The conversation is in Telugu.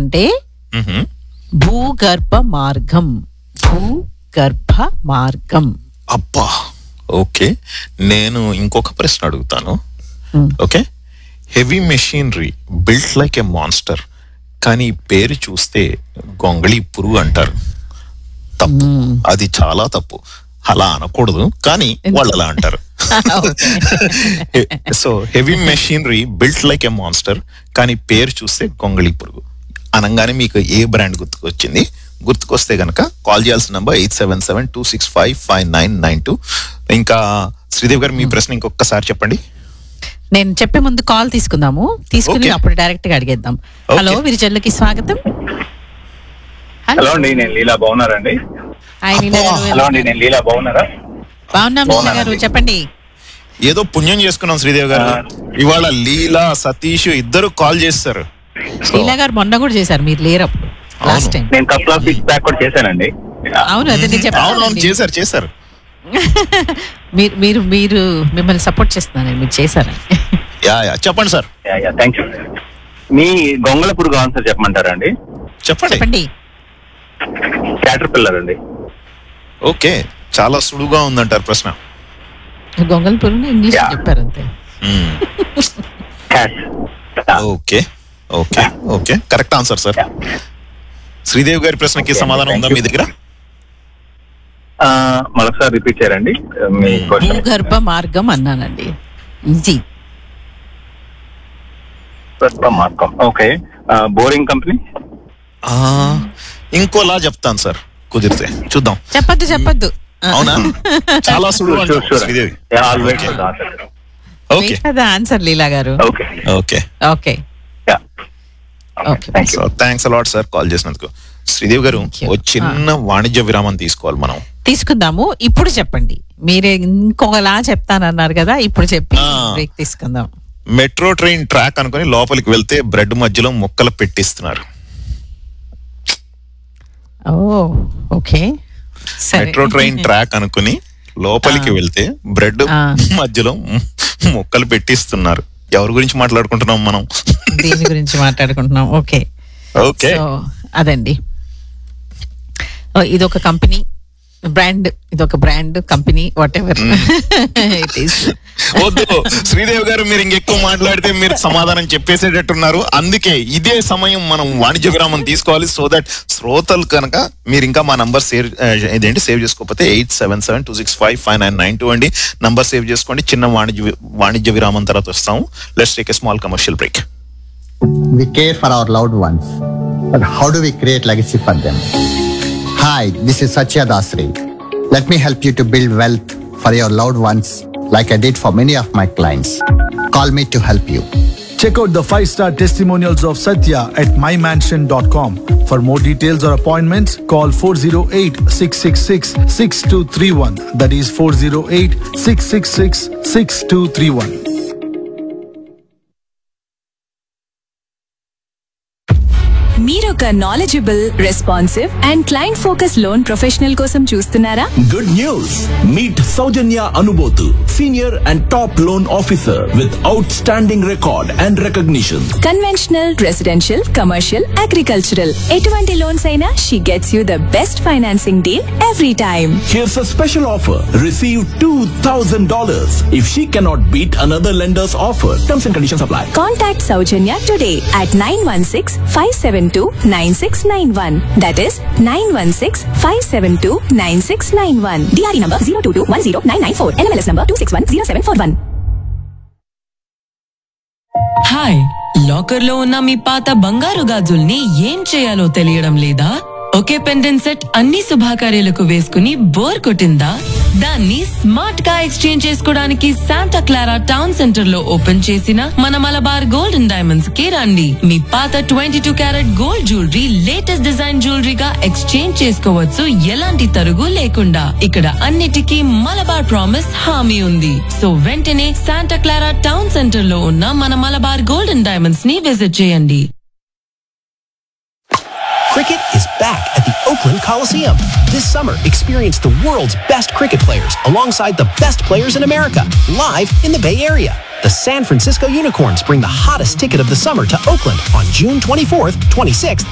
అంటే మ్హూ. భూగర్భ మార్గం భూగర్భ మార్గం అబ్బా ఓకే నేను ఇంకొక ప్రశ్న అడుగుతాను Hmm. Okay heavy machinery built like a monster కానీ పేరు చూస్తే గొంగళి పురుగు అంటారు తప్పు అది చాలా తప్పు అలా అనకూడదు కానీ వాళ్ళు అలా అంటారు so heavy machinery built like a monster కానీ పేరు చూస్తే గొంగళి పురుగు అనగానే మీకు ఏ బ్రాండ్ గుర్తుకొచ్చింది గుర్తుకొస్తే గనక కాల్ చేయాల్సిన number eight seven seven two six five five nine nine two ఇంకా శ్రీదేవి గారు మీ ప్రశ్న ఇంకొకసారి చెప్పండి నేను చెప్పే ముందు కాల్ తీసుకుందాము తీసుకుని Okay. అప్పుడు డైరెక్ట్ గా అడిగేద్దాం Okay. హలో విరిజల్లుకి స్వాగతం హలో అండి నేను లీలా బాగున్నారండి హాయ్ లీలా గారు, హలో అండి నేను లీలా బాగున్నారా బాగున్నాం లీలా గారు బాగున్నానండి. చెప్పండి ఏదో పుణ్యం చేసుకున్నాం శ్రీదేవి గారు ఆ. ఇవాళ లీలా సతీష్ ఇద్దరు కాల్ చేస్తారు So, లీలా గారు మొన్న కూడా చేశారు మీరు లేరప్పుడు లాస్ట్ టైం నేను కపుల్ ఆఫ్ వీక్స్ బ్యాక్ కూడా చేశానండి అవును అదే నేను అవునవును చెప్పాను చేశారు చేశారు మీరు మీరు మీరు మిమ్మల్ని సపోర్ట్ చేస్తున్నాను మీరు చేశారని యా యా చెప్పండి సార్ థ్యాంక్ యూ మీ గొంగళ పురుగు ఆన్సర్ చెప్పమంటారా అండి చెప్పండి చెప్పండి క్యాటర్ పిల్లర్ అండి ఓకే చాలా సులువుగా ఉందంటారు ప్రశ్న గొంగల్ పురుగుని ఇంగ్లీష్ Yeah. చెప్పారు అంతే మ్మ్. Cat okay okay okay correct answer sir Sridevi గారి ప్రశ్నకి Okay, సమాధానం thank ఉందా you. మీ దగ్గర మరొకసారి రిపీట్ చేయండి మీ క్వశ్చన్ భూగర్భ మార్గం అన్నానండి ఈజీ మార్కం ఓకే బోరింగ్ కంపెనీ ఆ, ఇంకోలా చెప్తాను సార్ కుదిరితే చూద్దాం చెప్పద్దు చెప్పద్దు అవునా చాలా సులువు షూర్ అంటారు sure Sridevi all wait okay answer Leela garu okay okay okay yeah Okay. Thank you so thanks a lot sir call చేసినందుకు శ్రీదేవి గారు Thank you. ఓ చిన్న వాణిజ్య విరామం తీసుకోవాలి మనం తీసుకుందాము ఇప్పుడు చెప్పండి మీరే ఇంకొకలా చెప్తానన్నారు కదా ఇప్పుడు చెప్పి ఆ. బ్రేక్ తీసుకుందాం మెట్రో ట్రైన్ ట్రాక్ అనుకుని లోపలికి వెళ్తే బ్రెడ్ మధ్యలో ముక్కలు పెట్టిస్తున్నారు ఓ ఓకే సరే మెట్రో ట్రైన్ ట్రాక్ అనుకుని లోపలికి వెళ్తే బ్రెడ్ ఆ. మధ్యలో ముక్కలు పెట్టిస్తున్నారు ఎవరి గురించి మాట్లాడుకుంటున్నాం మనం దీని గురించి మాట్లాడుకుంటున్నాం ఓకే ఓకే సో అదండి ఓ, ఇదొక కంపెనీ బ్రాండ్ ఇదొక brand company whatever it is వద్దు శ్రీదేవి గారు మీరు ఇంకెక్కువ మాట్లాడితే మీరు సమాధానం చెప్పేసేటట్టున్నారు అందుకే ఇదే సమయం మనం వాణిజ్య విరామం తీసుకోవాలి సో దట్ శ్రోతలు కనుక మీరు ఇంకా మా నంబర్ సేవ్ ఇదేంటి సేవ్ చేసుకోకపోతే eight seven seven two six five five nine nine two అండి నంబర్ సేవ్ చేసుకోండి చిన్న వాణిజ్య వి- వాణిజ్య విరామం తర్వాత వస్తాము let's take a small commercial break We care for our loved ones, but how do we create legacy for them? Hi, this is Satya Dasri. Let me help you to build wealth for your loved ones like I did for many of my clients. Call me to help you. Check out the 5-star testimonials of Satya at mymansion.com. For more details or appointments, call 408-666-6231. That is 408-666-6231. మీరొక knowledgeable responsive and client focus loan professional కోసం చూస్తున్నారా Good news! Meet Saujanya Anubotu, senior and top loan officer with outstanding record and recognition. Conventional residential commercial agricultural ఎటువంటి లోన్స్ అయినా she gets you the best financing deal every time Here's a special offer. Receive $2,000 if she cannot beat another lender's offer. Terms and conditions apply. Contact Soujanya today at nine one six five seven two nine six nine one that is nine one six five seven two nine six nine one DRE number zero two two one zero nine nine four NMLS number two six one zero seven four one hi locker లో ఉన్న మీ పాత బంగారు గాజుల్ని ఏం చేయాలో తెలియడం లేదా ఒకే పెండెంట్ సెట్ అన్ని శుభాకార్యాలకు వేసుకుని బోర్ కొట్టిందా దాన్ని స్మార్ట్ గా ఎక్స్చేంజ్ చేసుకోవడానికి శాంటా క్లారా టౌన్ సెంటర్ లో ఓపెన్ చేసిన మన మలబార్ గోల్డ్ అండ్ డైమండ్స్ కి రండి మీ పాత twenty two carat gold jewellery latest design జ్యువెలరీగా ఎక్స్చేంజ్ చేసుకోవచ్చు ఎలాంటి తరుగు లేకుండా ఇక్కడ అన్నిటికీ మలబార్ ప్రామిస్ హామీ ఉంది సో వెంటనే శాంటా క్లారా టౌన్ సెంటర్ లో ఉన్న మన మలబార్ గోల్డ్ అండ్ డైమండ్స్ ని విజిట్ చేయండి Cricket is back at the Oakland Coliseum. This summer, experience the world's best cricket players alongside the best players in America, live in the Bay Area. The San Francisco Unicorns bring the hottest ticket of the summer to Oakland on June 24th, 26th,